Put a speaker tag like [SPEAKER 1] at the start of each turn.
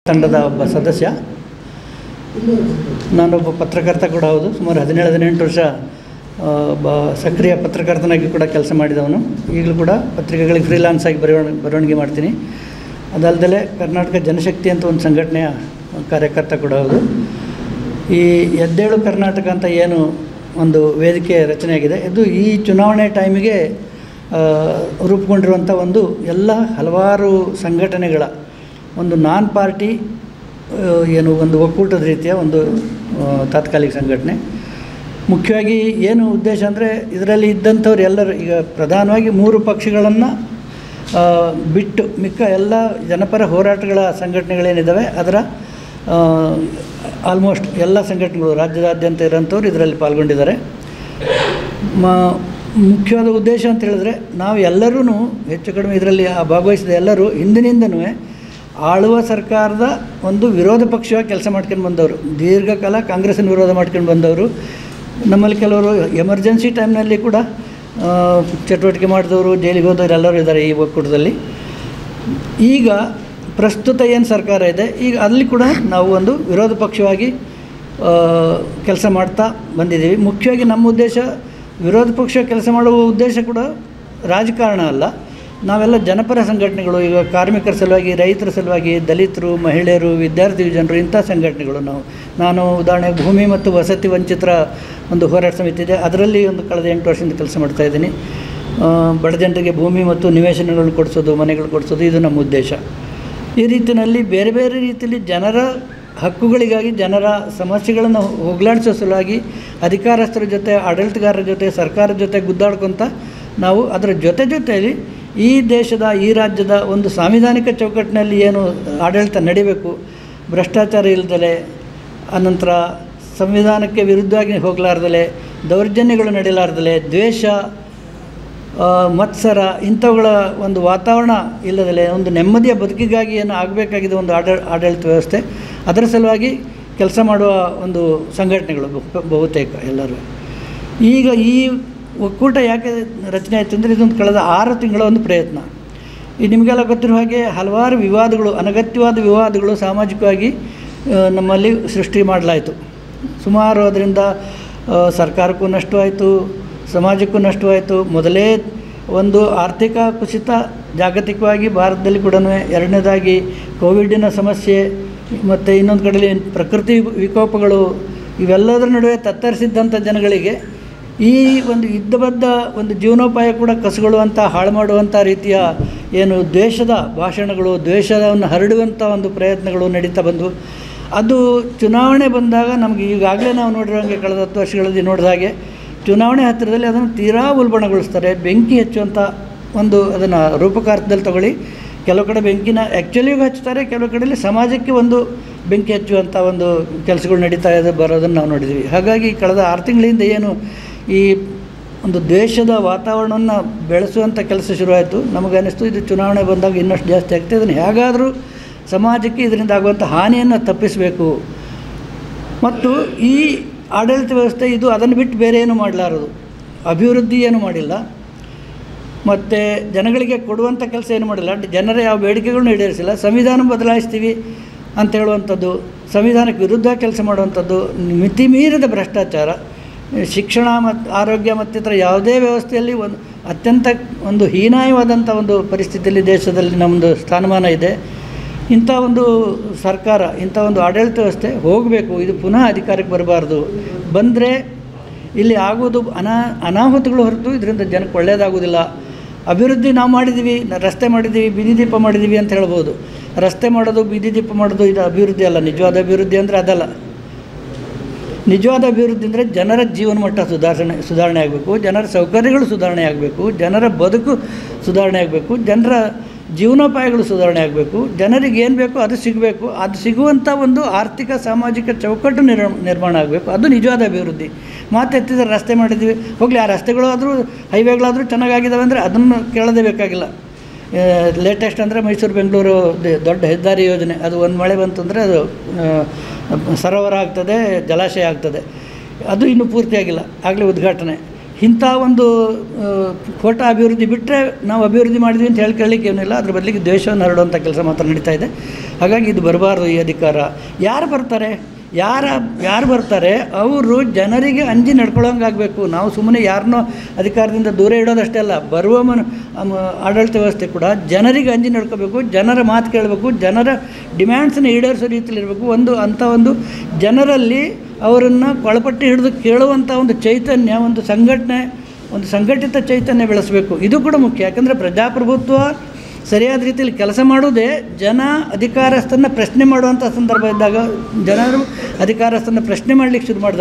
[SPEAKER 1] ತಂಡದ ಒಬ್ಬ ಸದಸ್ಯ ನಾನೊಬ್ಬ ಪತ್ರಕರ್ತ ಕೂಡ ಹೌದು ಸುಮಾರು ಹದಿನೇಳು ಹದಿನೆಂಟು ವರ್ಷ ಆ, ಒಬ್ಬ ಸಕ್ರಿಯ ಪತ್ರಕರ್ತನಾಗಿ ಕೂಡ ಕೆಲಸ ಮಾಡಿದವನು ಈಗಲೂ ಕೂಡ ಪತ್ರಿಕೆಗಳಿಗೆ ಫ್ರೀಲಾನ್ಸ್ ಆಗಿ ಬರವಣ ಬರವಣಿಗೆ ಮಾಡ್ತೀನಿ ಅದಲ್ಲದೆ ಕರ್ನಾಟಕ ಜನಶಕ್ತಿ ಅಂತ ಒಂದು ಸಂಘಟನೆಯ ಕಾರ್ಯಕರ್ತ ಕೂಡ ಹೌದು ಈ ಎದ್ದೇಳು ಕರ್ನಾಟಕ ಅಂತ ಏನು ಒಂದು ವೇದಿಕೆ ರಚನೆಯಾಗಿದೆ ಇದು ಈ ಚುನಾವಣೆ ಟೈಮಿಗೆ ಆ, ರೂಪುಗೊಂಡಿರುವಂಥ ಒಂದು ಎಲ್ಲ ಹಲವಾರು ಸಂಘಟನೆಗಳ ಒಂದು ನಾನ್ ಪಾರ್ಟಿ ಆ, ಏನು ಒಂದು ಒಕ್ಕೂಟದ ರೀತಿಯ ಒಂದು ಆ, ತಾತ್ಕಾಲಿಕ ಸಂಘಟನೆ ಮುಖ್ಯವಾಗಿ ಏನು ಉದ್ದೇಶ ಅಂದರೆ ಇದರಲ್ಲಿ ಇದ್ದಂಥವ್ರು ಎಲ್ಲರೂ ಈಗ ಪ್ರಧಾನವಾಗಿ ಮೂರು ಪಕ್ಷಗಳನ್ನು ಬಿಟ್ಟು ಮಿಕ್ಕ ಎಲ್ಲ ಜನಪರ ಹೋರಾಟಗಳ ಸಂಘಟನೆಗಳೇನಿದ್ದಾವೆ ಅದರ ಆಲ್ಮೋಸ್ಟ್ ಎಲ್ಲ ಸಂಘಟನೆಗಳು ರಾಜ್ಯದಾದ್ಯಂತ ಇರೋಂಥವ್ರು ಇದರಲ್ಲಿ ಪಾಲ್ಗೊಂಡಿದ್ದಾರೆ ಮ ಮುಖ್ಯವಾದ ಉದ್ದೇಶ ಅಂತ ಹೇಳಿದ್ರೆ ನಾವು ಎಲ್ಲರೂ ಹೆಚ್ಚು ಕಡಿಮೆ ಇದರಲ್ಲಿ ಆ ಭಾಗವಹಿಸಿದ ಎಲ್ಲರೂ ಹಿಂದಿನಿಂದನೂ ಆಳುವ ಸರ್ಕಾರದ ಒಂದು ವಿರೋಧ ಪಕ್ಷವಾಗಿ ಕೆಲಸ ಮಾಡ್ಕೊಂಡು ಬಂದವರು ದೀರ್ಘಕಾಲ ಕಾಂಗ್ರೆಸ್ಸಿನ ವಿರೋಧ ಮಾಡ್ಕೊಂಡು ಬಂದವರು ನಮ್ಮಲ್ಲಿ ಕೆಲವರು ಎಮರ್ಜೆನ್ಸಿ ಟೈಮ್ನಲ್ಲಿ ಕೂಡ ಆ, ಚಟುವಟಿಕೆ ಮಾಡಿದವರು ಜೈಲಿಗೆ ಹೋದವರು ಎಲ್ಲರೂ ಇದ್ದಾರೆ ಈ ಒಕ್ಕೂಟದಲ್ಲಿ ಈಗ ಪ್ರಸ್ತುತ ಏನು ಸರ್ಕಾರ ಇದೆ ಈಗ ಅಲ್ಲಿ ಕೂಡ ನಾವು ಒಂದು ವಿರೋಧ ಪಕ್ಷವಾಗಿ ಕೆಲಸ ಮಾಡ್ತಾ ಬಂದಿದ್ದೀವಿ ಮುಖ್ಯವಾಗಿ ನಮ್ಮ ಉದ್ದೇಶ ವಿರೋಧ ಪಕ್ಷ ಕೆಲಸ ಮಾಡುವ ಉದ್ದೇಶ ಕೂಡ ರಾಜಕಾರಣ ಅಲ್ಲ ನಾವೆಲ್ಲ ಜನಪರ ಸಂಘಟನೆಗಳು ಈಗ ಕಾರ್ಮಿಕರ ಸಲುವಾಗಿ ರೈತರ ಸಲುವಾಗಿ ದಲಿತರು ಮಹಿಳೆಯರು ವಿದ್ಯಾರ್ಥಿ ಜನರು ಇಂಥ ಸಂಘಟನೆಗಳು ನಾವು ನಾನು ಉದಾಹರಣೆಗೆ ಭೂಮಿ ಮತ್ತು ವಸತಿ ವಂಚಿತರ ಒಂದು ಹೋರಾಟ ಸಮಿತಿ ಇದೆ ಅದರಲ್ಲಿ ಒಂದು ಕಳೆದ ಎಂಟು ವರ್ಷದಿಂದ ಕೆಲಸ ಮಾಡ್ತಾ ಇದ್ದೀನಿ ಆ, ಬಡ ಜನರಿಗೆ ಭೂಮಿ ಮತ್ತು ನಿವೇಶನಗಳು ಕೊಡಿಸೋದು ಮನೆಗಳು ಕೊಡಿಸೋದು ಇದು ನಮ್ಮ ಉದ್ದೇಶ ಈ ರೀತಿಯಲ್ಲಿ ಬೇರೆ ಬೇರೆ ರೀತಿಯಲ್ಲಿ ಜನರ ಹಕ್ಕುಗಳಿಗಾಗಿ ಜನರ ಸಮಸ್ಯೆಗಳನ್ನು ಹೋಗಲಾಡಿಸೋ ಸಲುವಾಗಿ ಅಧಿಕಾರಸ್ಥರ ಜೊತೆ ಆಡಳಿತಗಾರರ ಜೊತೆ ಸರ್ಕಾರದ ಜೊತೆ ಗುದ್ದಾಡ್ಕೊತ ನಾವು ಅದರ ಜೊತೆ ಜೊತೆಯಲ್ಲಿ ಈ ದೇಶದ ಈ ರಾಜ್ಯದ ಒಂದು ಸಾಂವಿಧಾನಿಕ ಚೌಕಟ್ಟಿನಲ್ಲಿ ಏನು ಆಡಳಿತ ನಡಿಬೇಕು ಭ್ರಷ್ಟಾಚಾರ ಇಲ್ಲದಲೆ ಅನಂತರ ಸಂವಿಧಾನಕ್ಕೆ ವಿರುದ್ಧವಾಗಿ ಹೋಗಲಾರ್ದಲೆ ದೌರ್ಜನ್ಯಗಳು ನಡೀಲಾರ್ದಲೆ ದ್ವೇಷ ಆ, ಮತ್ಸರ ಇಂಥವುಗಳ ಒಂದು ವಾತಾವರಣ ಇಲ್ಲದಲೆ ಒಂದು ನೆಮ್ಮದಿಯ ಬದುಕಿಗಾಗಿ ಏನು ಆಗಬೇಕಾಗಿದೆ ಒಂದು ಆಡ ಆಡಳಿತ ವ್ಯವಸ್ಥೆ ಅದರ ಸಲುವಾಗಿ ಕೆಲಸ ಮಾಡುವ ಒಂದು ಸಂಘಟನೆಗಳು ಬಹು- ಬಹುತೇಕ ಎಲ್ಲರೂ ಈಗ ಈ ಒಕ್ಕೂಟ ಯಾಕೆ ರಚನೆ ಆಯಿತು ಅಂದರೆ ಇದೊಂದು ಕಳೆದ ಆರು ತಿಂಗಳ ಒಂದು ಪ್ರಯತ್ನ ಈ ನಿಮಗೆಲ್ಲ ಗೊತ್ತಿರೋ ಹಾಗೆ ಹಲವಾರು ವಿವಾದಗಳು ಅನಗತ್ಯವಾದ ವಿವಾದಗಳು ಸಾಮಾಜಿಕವಾಗಿ ಆ, ನಮ್ಮಲ್ಲಿ ಸೃಷ್ಟಿ ಮಾಡಲಾಯಿತು ಸುಮಾರು ಅದರಿಂದ ಆ, ಸರ್ಕಾರಕ್ಕೂ ನಷ್ಟವಾಯಿತು ಸಮಾಜಕ್ಕೂ ನಷ್ಟವಾಯಿತು ಮೊದಲೇ ಒಂದು ಆರ್ಥಿಕ ಕುಸಿತ ಜಾಗತಿಕವಾಗಿ ಭಾರತದಲ್ಲಿ ಕೂಡ ಎರಡನೇದಾಗಿ ಕೋವಿಡಿನ ಸಮಸ್ಯೆ ಮತ್ತು ಇನ್ನೊಂದು ಕಡೆಯಲ್ಲಿ ಪ್ರಕೃತಿ ವಿಕೋಪಗಳು ಇವೆಲ್ಲದರ ನಡುವೆ ತತ್ತರಿಸಿದ್ದಂಥ ಜನಗಳಿಗೆ ಈ ಒಂದು ಯುದ್ಧಬದ್ಧ ಒಂದು ಜೀವನೋಪಾಯ ಕೂಡ ಕಸಗೊಳ್ಳುವಂಥ ಹಾಳು ಮಾಡುವಂಥ ರೀತಿಯ ಏನು ದ್ವೇಷದ ಭಾಷಣಗಳು ದ್ವೇಷವನ್ನು ಹರಡುವಂಥ ಒಂದು ಪ್ರಯತ್ನಗಳು ನಡೀತಾ ಬಂದವು ಅದು ಚುನಾವಣೆ ಬಂದಾಗ ನಮಗೆ ಈಗಾಗಲೇ ನಾವು ನೋಡಿರೋಂಗೆ ಕಳೆದ ಹತ್ತು ವರ್ಷಗಳಲ್ಲಿ ನೋಡಿದ ಹಾಗೆ ಚುನಾವಣೆ ಹತ್ತಿರದಲ್ಲಿ ಅದನ್ನು ತೀರಾ ಉಲ್ಬಣಗೊಳಿಸ್ತಾರೆ ಬೆಂಕಿ ಹಚ್ಚುವಂಥ ಒಂದು ಅದನ್ನು ರೂಪಕಾರ್ಥದಲ್ಲಿ ತಗೊಳ್ಳಿ ಕೆಲವು ಕಡೆ ಬೆಂಕಿನ ಆ್ಯಕ್ಚುಲಿಗೂ ಹಚ್ತಾರೆ ಕೆಲವು ಕಡೆಯಲ್ಲಿ ಸಮಾಜಕ್ಕೆ ಒಂದು ಬೆಂಕಿ ಹಚ್ಚುವಂಥ ಒಂದು ಕೆಲಸಗಳು ನಡೀತಾ ಇದೆ ಬರೋದನ್ನು ನಾವು ನೋಡಿದ್ದೀವಿ ಹಾಗಾಗಿ ಕಳೆದ ಆರು ತಿಂಗಳಿಂದ ಏನು ಈ ಒಂದು ದೇಶದ ವಾತಾವರಣವನ್ನು ಬೆಳೆಸುವಂಥ ಕೆಲಸ ಶುರುವಾಯಿತು ನಮಗೆ ಅನ್ನಿಸ್ತು ಇದು ಚುನಾವಣೆ ಬಂದಾಗ ಇನ್ನಷ್ಟು ಜಾಸ್ತಿ ಆಗ್ತದೆ ಇದನ್ನು ಹೇಗಾದರೂ ಸಮಾಜಕ್ಕೆ ಇದರಿಂದ ಆಗುವಂಥ ಹಾನಿಯನ್ನು ತಪ್ಪಿಸಬೇಕು ಮತ್ತು ಈ ಆಡಳಿತ ವ್ಯವಸ್ಥೆ ಇದು ಅದನ್ನು ಬಿಟ್ಟು ಬೇರೆ ಏನು ಮಾಡಲಾರದು ಅಭಿವೃದ್ಧಿ ಏನು ಮಾಡಿಲ್ಲ ಮತ್ತು ಜನಗಳಿಗೆ ಕೊಡುವಂಥ ಕೆಲಸ ಏನು ಮಾಡಿಲ್ಲ ಜನರ ಯಾವ ಬೇಡಿಕೆಗಳನ್ನೂ ಈಡೇರಿಸಿಲ್ಲ ಸಂವಿಧಾನ ಬದಲಾಯಿಸ್ತೀವಿ ಅಂತ ಹೇಳುವಂಥದ್ದು ಸಂವಿಧಾನಕ್ಕೆ ವಿರುದ್ಧ ಕೆಲಸ ಮಾಡುವಂಥದ್ದು ಮಿತಿ ಮೀರಿದ ಭ್ರಷ್ಟಾಚಾರ ಶಿಕ್ಷಣ ಮತ್ತು ಆರೋಗ್ಯ ಮತ್ತಿತರ ಯಾವುದೇ ವ್ಯವಸ್ಥೆಯಲ್ಲಿ ಒಂದು ಅತ್ಯಂತ ಒಂದು ಹೀನಾಯವಾದಂಥ ಒಂದು ಪರಿಸ್ಥಿತಿಯಲ್ಲಿ ದೇಶದಲ್ಲಿ ನಮ್ಮದು ಸ್ಥಾನಮಾನ ಇದೆ ಇಂಥ ಒಂದು ಸರ್ಕಾರ ಇಂಥ ಒಂದು ಆಡಳಿತ ವ್ಯವಸ್ಥೆ ಹೋಗಬೇಕು ಇದು ಪುನಃ ಅಧಿಕಾರಕ್ಕೆ ಬರಬಾರ್ದು ಬಂದರೆ ಇಲ್ಲಿ ಆಗೋದು ಅನಾ ಅನಾಹುತಗಳು ಹೊರತು ಇದರಿಂದ ಜನಕ್ಕೆ ಒಳ್ಳೆಯದಾಗೋದಿಲ್ಲ ಅಭಿವೃದ್ಧಿ ನಾವು ಮಾಡಿದ್ದೀವಿ ನ- ರಸ್ತೆ ಮಾಡಿದ್ದೀವಿ ಬೀದಿ ದೀಪ ಮಾಡಿದ್ದೀವಿ ಅಂತ ಹೇಳ್ಬೋದು ರಸ್ತೆ ಮಾಡೋದು ಬೀದಿ ದೀಪ ಮಾಡೋದು ಇದು ಅಭಿವೃದ್ಧಿ ಅಲ್ಲ ನಿಜವಾದ ಅಭಿವೃದ್ಧಿ ಅಂದರೆ ಅದಲ್ಲ ನಿಜವಾದ ಅಭಿವೃದ್ಧಿ ಅಂದರೆ ಜನರ ಜೀವನ ಮಟ್ಟ ಸುಧಾರಣೆ ಸುಧಾರಣೆ ಆಗಬೇಕು ಜನರ ಸೌಕರ್ಯಗಳು ಸುಧಾರಣೆ ಆಗಬೇಕು ಜನರ ಬದುಕು ಸುಧಾರಣೆ ಆಗಬೇಕು ಜನರ ಜೀವನೋಪಾಯಗಳು ಸುಧಾರಣೆ ಆಗಬೇಕು ಜನರಿಗೆ ಏನು ಬೇಕೋ ಅದು ಸಿಗಬೇಕು ಅದು ಸಿಗುವಂಥ ಒಂದು ಆರ್ಥಿಕ ಸಾಮಾಜಿಕ ಚೌಕಟ್ಟು ನಿರ್ ನಿರ್ಮಾಣ ಆಗಬೇಕು ಅದು ನಿಜವಾದ ಅಭಿವೃದ್ಧಿ ಮಾತೆತ್ತಿದ್ರೆ ರಸ್ತೆ ಮಾಡಿದ್ದೀವಿ ಹೋಗಲಿ ಆ ರಸ್ತೆಗಳು ಆದರೂ ಹೈವೇಗಳಾದರೂ ಚೆನ್ನಾಗಾಗಿದ್ದಾವೆ ಅಂದರೆ ಅದನ್ನು ಕೇಳೋದೇ ಬೇಕಾಗಿಲ್ಲ ಲೇಟೆಸ್ಟ್ ಅಂದರೆ ಮೈಸೂರು ಬೆಂಗಳೂರು ದ- ದೊಡ್ಡ ಹೆದ್ದಾರಿ ಯೋಜನೆ ಅದು ಒಂದು ಮಳೆ ಬಂತಂದರೆ ಅದು ಆ, ಸರೋವರ ಆಗ್ತದೆ ಜಲಾಶಯ ಆಗ್ತದೆ ಅದು ಇನ್ನೂ ಪೂರ್ತಿಯಾಗಿಲ್ಲ ಆಗಲೇ ಉದ್ಘಾಟನೆ ಇಂಥ ಒಂದು ಆ, ಖೋಟ ಅಭಿವೃದ್ಧಿ ಬಿಟ್ಟರೆ ನಾವು ಅಭಿವೃದ್ಧಿ ಮಾಡಿದ್ವಿ ಅಂತ ಹೇಳ್ಕೊಳ್ಳಿಕ್ಕೆ ಏನಿಲ್ಲ ಅದ್ರ ಬದಲಿಗೆ ದ್ವೇಷವನ್ನು ಹರಡುವಂಥ ಕೆಲಸ ಮಾತ್ರ ನಡೀತಾ ಇದೆ ಹಾಗಾಗಿ ಇದು ಬರಬಾರ್ದು ಈ ಅಧಿಕಾರ ಯಾರು ಬರ್ತಾರೆ ಯಾರ ಯಾರು ಬರ್ತಾರೆ ಅವರು ಜನರಿಗೆ ಅಂಜಿ ನಡ್ಕೊಳ್ಳೋಂಗೆ ಆಗಬೇಕು ನಾವು ಸುಮ್ಮನೆ ಯಾರನ್ನೋ ಅಧಿಕಾರದಿಂದ ದೂರ ಇಡೋದಷ್ಟೇ ಅಲ್ಲ ಬರುವ ಮನ ಅಮ, ಆಡಳಿತ ವ್ಯವಸ್ಥೆ ಕೂಡ ಜನರಿಗೆ ಅಂಜಿ ನಡ್ಕೋಬೇಕು ಜನರ ಮಾತು ಕೇಳಬೇಕು ಜನರ ಡಿಮ್ಯಾಂಡ್ಸನ್ನು ಈಡೇರಿಸೋ ರೀತಿಯಲ್ಲಿ ಇರಬೇಕು ಒಂದು ಅಂಥ ಒಂದು ಜನರಲ್ಲಿ ಅವರನ್ನು ಕೊಳಪಟ್ಟಿ ಹಿಡಿದು ಕೇಳುವಂಥ ಒಂದು ಚೈತನ್ಯ ಒಂದು ಸಂಘಟನೆ ಒಂದು ಸಂಘಟಿತ ಚೈತನ್ಯ ಬೆಳೆಸಬೇಕು ಇದು ಕೂಡ ಮುಖ್ಯ ಯಾಕಂದರೆ ಪ್ರಜಾಪ್ರಭುತ್ವ ಸರಿಯಾದ ರೀತಿಯಲ್ಲಿ ಕೆಲಸ ಮಾಡೋದೇ ಜನ ಅಧಿಕಾರಸ್ಥನ್ನು ಪ್ರಶ್ನೆ ಮಾಡುವಂಥ ಸಂದರ್ಭ ಇದ್ದಾಗ ಜನರು ಅಧಿಕಾರಸ್ಥನ್ನು ಪ್ರಶ್ನೆ ಮಾಡಲಿಕ್ಕೆ ಶುರು ಮಾಡಿದಾಗ